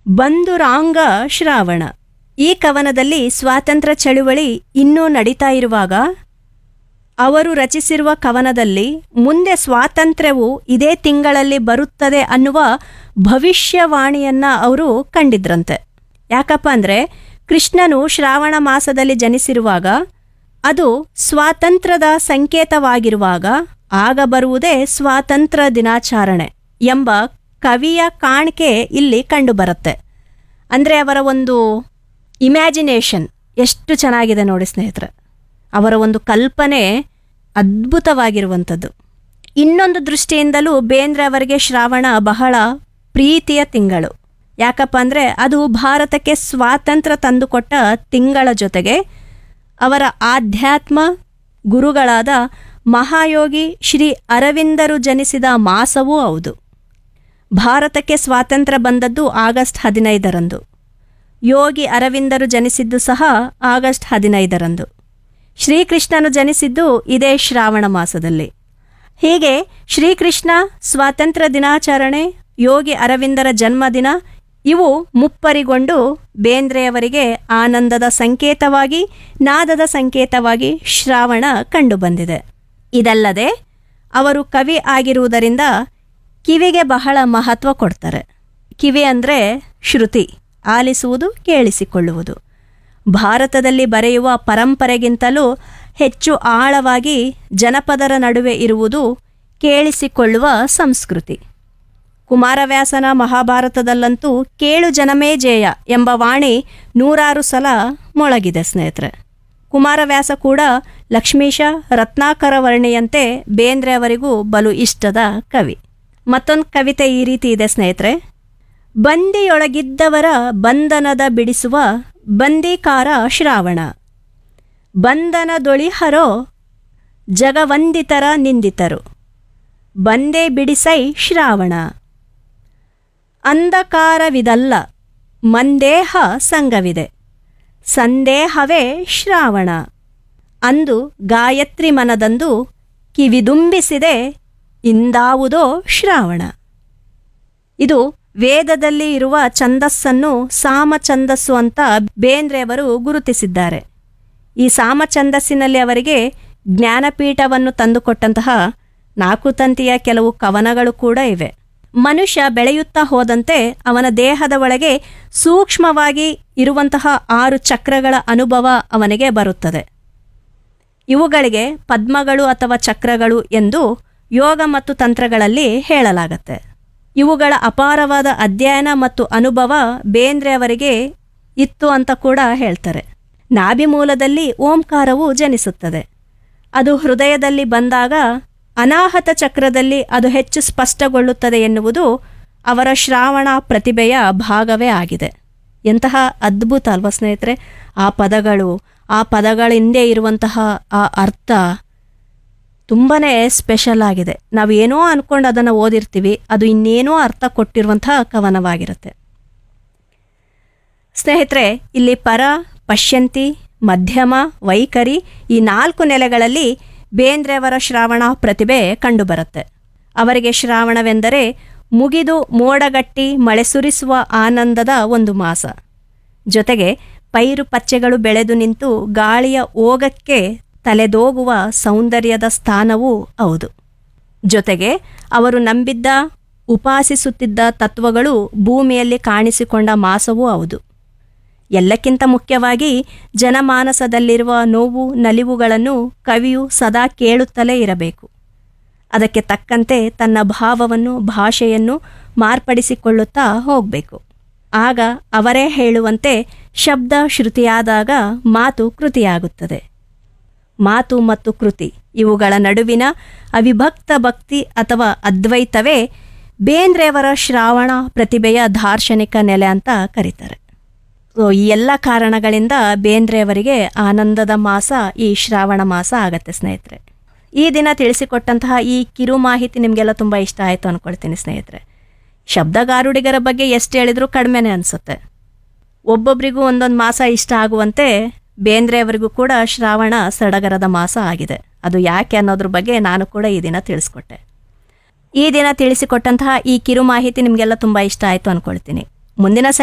ಬಂಧುರಾಂಗ ಶ್ರಾವಣ ಈ ಕವನದಲ್ಲಿ ಸ್ವಾತಂತ್ರ್ಯ ಚಳುವಳಿ ಇನ್ನೂ ನಡೀತಾ ಇರುವಾಗ ಅವರು ರಚಿಸಿರುವ ಕವನದಲ್ಲಿ ಮುಂದೆ ಸ್ವಾತಂತ್ರ್ಯವು ಇದೇ ತಿಂಗಳಲ್ಲಿ ಬರುತ್ತದೆ ಅನ್ನುವ ಭವಿಷ್ಯವಾಣಿಯನ್ನ ಅವರು ಕಂಡಿದ್ರಂತೆ ಯಾಕಪ್ಪ ಅಂದರೆ ಕೃಷ್ಣನು ಶ್ರಾವಣ ಮಾಸದಲ್ಲಿ ಜನಿಸಿರುವಾಗ ಅದು ಸ್ವಾತಂತ್ರ್ಯದ ಸಂಕೇತವಾಗಿರುವಾಗ ಆಗ ಬರುವುದೇ ಸ್ವಾತಂತ್ರ್ಯ ದಿನಾಚರಣೆ ಎಂಬ ಕವಿಯ ಕಾಣಿಕೆ ಇಲ್ಲಿ ಕಂಡುಬರುತ್ತೆ ಅಂದರೆ ಅವರ ಒಂದು ಇಮ್ಯಾಜಿನೇಷನ್ ಎಷ್ಟು ಚೆನ್ನಾಗಿದೆ ನೋಡಿ ಸ್ನೇಹಿತರೆ ಅವರ ಒಂದು ಕಲ್ಪನೆ ಅದ್ಭುತವಾಗಿರುವಂಥದ್ದು ಇನ್ನೊಂದು ದೃಷ್ಟಿಯಿಂದಲೂ ಬೇಂದ್ರೆ ಅವರಿಗೆ ಶ್ರಾವಣ ಬಹಳ ಪ್ರೀತಿಯ ತಿಂಗಳು ಯಾಕಪ್ಪ ಅಂದರೆ ಅದು ಭಾರತಕ್ಕೆ ಸ್ವಾತಂತ್ರ್ಯ ತಂದುಕೊಟ್ಟ ತಿಂಗಳ ಜೊತೆಗೆ ಅವರ ಆಧ್ಯಾತ್ಮ ಗುರುಗಳಾದ ಮಹಾಯೋಗಿ ಶ್ರೀ ಅರವಿಂದರು ಜನಿಸಿದ ಮಾಸವೂ ಹೌದು ಭಾರತಕ್ಕೆ ಸ್ವಾತಂತ್ರ್ಯ ಬಂದದ್ದು ಆಗಸ್ಟ್ ಹದಿನೈದರಂದು ಯೋಗಿ ಅರವಿಂದರು ಜನಿಸಿದ್ದು ಸಹ ಆಗಸ್ಟ್ ಹದಿನೈದರಂದು ಶ್ರೀಕೃಷ್ಣನು ಜನಿಸಿದ್ದು ಇದೇ ಶ್ರಾವಣ ಮಾಸದಲ್ಲಿ ಹೀಗೆ ಶ್ರೀಕೃಷ್ಣ ಸ್ವಾತಂತ್ರ್ಯ ದಿನಾಚರಣೆ ಯೋಗಿ ಅರವಿಂದರ ಜನ್ಮದಿನ ಇವು ಮುಪ್ಪರಿಗೊಂಡು ಬೇಂದ್ರೆಯವರಿಗೆ ಆನಂದದ ಸಂಕೇತವಾಗಿ ನಾದದ ಸಂಕೇತವಾಗಿ ಶ್ರಾವಣ ಕಂಡುಬಂದಿದೆ ಇದಲ್ಲದೆ ಅವರು ಕವಿ ಆಗಿರುವುದರಿಂದ ಕಿವಿಗೆ ಬಹಳ ಮಹತ್ವ ಕೊಡ್ತಾರೆ ಕಿವಿ ಅಂದರೆ ಶ್ರುತಿ ಆಲಿಸುವುದು ಕೇಳಿಸಿಕೊಳ್ಳುವುದು ಭಾರತದಲ್ಲಿ ಬರೆಯುವ ಪರಂಪರೆಗಿಂತಲೂ ಹೆಚ್ಚು ಆಳವಾಗಿ ಜನಪದರ ನಡುವೆ ಇರುವುದು ಕೇಳಿಸಿಕೊಳ್ಳುವ ಸಂಸ್ಕೃತಿ ಕುಮಾರವ್ಯಾಸನ ಮಹಾಭಾರತದಲ್ಲಂತೂ ಕೇಳು ಜನಮೇ ಜೇಯ ಎಂಬ ವಾಣಿ ನೂರಾರು ಸಲ ಮೊಳಗಿದೆ ಸ್ನೇಹಿತರೆ ಕುಮಾರವ್ಯಾಸ ಕೂಡ ಲಕ್ಷ್ಮೀಶ ರತ್ನಾಕರ ವರ್ಣಿಯಂತೆ ಬೇಂದ್ರೆ ಅವರಿಗೂ ಬಲು ಇಷ್ಟದ ಕವಿ ಮತ್ತೊಂದು ಕವಿತೆ ಈ ರೀತಿ ಇದೆ ಸ್ನೇಹಿತರೆ ಬಂದಿಯೊಳಗಿದ್ದವರ ಬಂಧನದ ಬಿಡಿಸುವ ಬಂದೀಕಾರ ಶ್ರಾವಣ ಬಂಧನದೊಳಿಹರೋ ಜಗವಂದಿತರ ನಿಂದಿತರು ಬಂದೇ ಬಿಡಿಸೈ ಶ್ರಾವಣ ಅಂಧಕಾರವಿದಲ್ಲ ಮಂದೇಹ ಸಂಗವಿದೆ ಸಂದೇಹವೇ ಶ್ರಾವಣ ಅಂದು ಗಾಯತ್ರಿ ಮನದಂದು ಕಿವಿದುಂಬಿಸಿದೆ ಇಂದಾವುದೋ ಶ್ರಾವಣ ಇದು ವೇದದಲ್ಲಿ ಇರುವ ಛಂದಸ್ಸನ್ನು ಸಾಮ ಛಂದಸ್ಸು ಅಂತ ಬೇಂದ್ರೆಯವರು ಗುರುತಿಸಿದ್ದಾರೆ ಈ ಸಾಮ ಛಂದಸ್ಸಿನಲ್ಲಿ ಅವರಿಗೆ ಜ್ಞಾನಪೀಠವನ್ನು ತಂದುಕೊಟ್ಟಂತಹ ನಾಲ್ಕು ತಂತಿಯ ಕೆಲವು ಕವನಗಳು ಕೂಡ ಇವೆ ಮನುಷ್ಯ ಬೆಳೆಯುತ್ತಾ ಹೋದಂತೆ ಅವನ ದೇಹದ ಒಳಗೆ ಸೂಕ್ಷ್ಮವಾಗಿ ಇರುವಂತಹ ಆರು ಚಕ್ರಗಳ ಅನುಭವ ಅವನಿಗೆ ಬರುತ್ತದೆ ಇವುಗಳಿಗೆ ಪದ್ಮಗಳು ಅಥವಾ ಚಕ್ರಗಳು ಎಂದು ಯೋಗ ಮತ್ತು ತಂತ್ರಗಳಲ್ಲಿ ಹೇಳಲಾಗತ್ತೆ ಇವುಗಳ ಅಪಾರವಾದ ಅಧ್ಯಯನ ಮತ್ತು ಅನುಭವ ಬೇಂದ್ರೆ ಅವರಿಗೆ ಇತ್ತು ಅಂತ ಕೂಡ ಹೇಳ್ತಾರೆ ನಾಭಿ ಮೂಲದಲ್ಲಿ ಓಂಕಾರವು ಜನಿಸುತ್ತದೆ ಅದು ಹೃದಯದಲ್ಲಿ ಬಂದಾಗ ಅನಾಹತ ಚಕ್ರದಲ್ಲಿ ಅದು ಹೆಚ್ಚು ಸ್ಪಷ್ಟಗೊಳ್ಳುತ್ತದೆ ಎನ್ನುವುದು ಅವರ ಶ್ರಾವಣ ಪ್ರತಿಭೆಯ ಭಾಗವೇ ಆಗಿದೆ ಎಂತಹ ಅದ್ಭುತ ಅಲ್ವಾ ಸ್ನೇಹಿತರೆ ಆ ಪದಗಳು ಆ ಪದಗಳ ಹಿಂದೆ ಇರುವಂತಹ ಆ ಅರ್ಥ ತುಂಬಾ ಸ್ಪೆಷಲ್ ಆಗಿದೆ ನಾವು ಏನೋ ಅಂದ್ಕೊಂಡು ಅದನ್ನು ಓದಿರ್ತೀವಿ ಅದು ಇನ್ನೇನೋ ಅರ್ಥ ಕೊಟ್ಟಿರುವಂತಹ ಕವನವಾಗಿರುತ್ತೆ ಸ್ನೇಹಿತರೆ ಇಲ್ಲಿ ಪರ ಪಶ್ಯಂತಿ ಮಧ್ಯಮ ವೈಖರಿ ಈ ನಾಲ್ಕು ನೆಲೆಗಳಲ್ಲಿ ಬೇಂದ್ರೆಯವರ ಶ್ರಾವಣ ಪ್ರತಿಭೆ ಕಂಡುಬರುತ್ತೆ ಅವರಿಗೆ ಶ್ರಾವಣವೆಂದರೆ ಮುಗಿದು ಮೋಡಗಟ್ಟಿ ಮಳೆ ಸುರಿಸುವ ಆನಂದದ ಒಂದು ಮಾಸ ಜೊತೆಗೆ ಪೈರು ಪಚ್ಚೆಗಳು ಬೆಳೆದು ನಿಂತು ಗಾಳಿಯ ಓಗಕ್ಕೆ ತಲೆದೋಗುವ ಸೌಂದರ್ಯದ ಸ್ಥಾನವೂ ಹೌದು ಜೊತೆಗೆ ಅವರು ನಂಬಿದ್ದ ಉಪಾಸಿಸುತ್ತಿದ್ದ ತತ್ವಗಳು ಭೂಮಿಯಲ್ಲಿ ಕಾಣಿಸಿಕೊಂಡ ಮಾಸವೂ ಹೌದು ಎಲ್ಲಕ್ಕಿಂತ ಮುಖ್ಯವಾಗಿ ಜನಮಾನಸದಲ್ಲಿರುವ ನೋವು ನಲಿವುಗಳನ್ನು ಕವಿಯು ಸದಾ ಕೇಳುತ್ತಲೇ ಇರಬೇಕು ಅದಕ್ಕೆ ತಕ್ಕಂತೆ ತನ್ನ ಭಾವವನ್ನು ಭಾಷೆಯನ್ನು ಮಾರ್ಪಡಿಸಿಕೊಳ್ಳುತ್ತಾ ಹೋಗಬೇಕು ಆಗ ಅವರೇ ಹೇಳುವಂತೆ ಶಬ್ದ ಶ್ರುತಿಯಾದಾಗ ಮಾತು ಕೃತಿಯಾಗುತ್ತದೆ ಮಾತು ಮತ್ತು ಕೃತಿ ಇವುಗಳ ನಡುವಿನ ಅವಿಭಕ್ತ ಭಕ್ತಿ ಅಥವಾ ಅದ್ವೈತವೇ ಬೇಂದ್ರೆಯವರ ಶ್ರಾವಣ ಪ್ರತಿಭೆಯ ದಾರ್ಶನಿಕ ನೆಲೆ ಅಂತ ಕರೀತಾರೆ ಸೊ ಈ ಎಲ್ಲ ಕಾರಣಗಳಿಂದ ಬೇಂದ್ರೆಯವರಿಗೆ ಆನಂದದ ಮಾಸ ಈ ಶ್ರಾವಣ ಮಾಸ ಆಗತ್ತೆ ಸ್ನೇಹಿತರೆ ಈ ದಿನ ತಿಳಿಸಿಕೊಟ್ಟಂತಹ ಈ ಕಿರು ಮಾಹಿತಿ ನಿಮಗೆಲ್ಲ ತುಂಬ ಇಷ್ಟ ಆಯಿತು ಅಂದ್ಕೊಳ್ತೀನಿ ಸ್ನೇಹಿತರೆ ಶಬ್ದಗಾರುಡಿಗರ ಬಗ್ಗೆ ಎಷ್ಟು ಹೇಳಿದ್ರೂ ಕಡಿಮೆನೇ ಅನಿಸುತ್ತೆ ಒಬ್ಬೊಬ್ಬರಿಗೂ ಒಂದೊಂದು ಮಾಸ ಇಷ್ಟ ಆಗುವಂತೆ ಬೇಂದ್ರೆಯವರಿಗೂ ಕೂಡ ಶ್ರಾವಣ ಸಡಗರದ ಮಾಸ ಆಗಿದೆ ಅದು ಯಾಕೆ ಅನ್ನೋದ್ರ ಬಗ್ಗೆ ನಾನು ಕೂಡ ಈ ದಿನ ತಿಳಿಸ್ಕೊಟ್ಟೆ ಈ ದಿನ ತಿಳಿಸಿಕೊಟ್ಟಂತಹ ಈ ಕಿರು ಮಾಹಿತಿ ನಿಮಗೆಲ್ಲ ತುಂಬ ಇಷ್ಟ ಆಯಿತು ಅಂದ್ಕೊಳ್ತೀನಿ ಮುಂದಿನ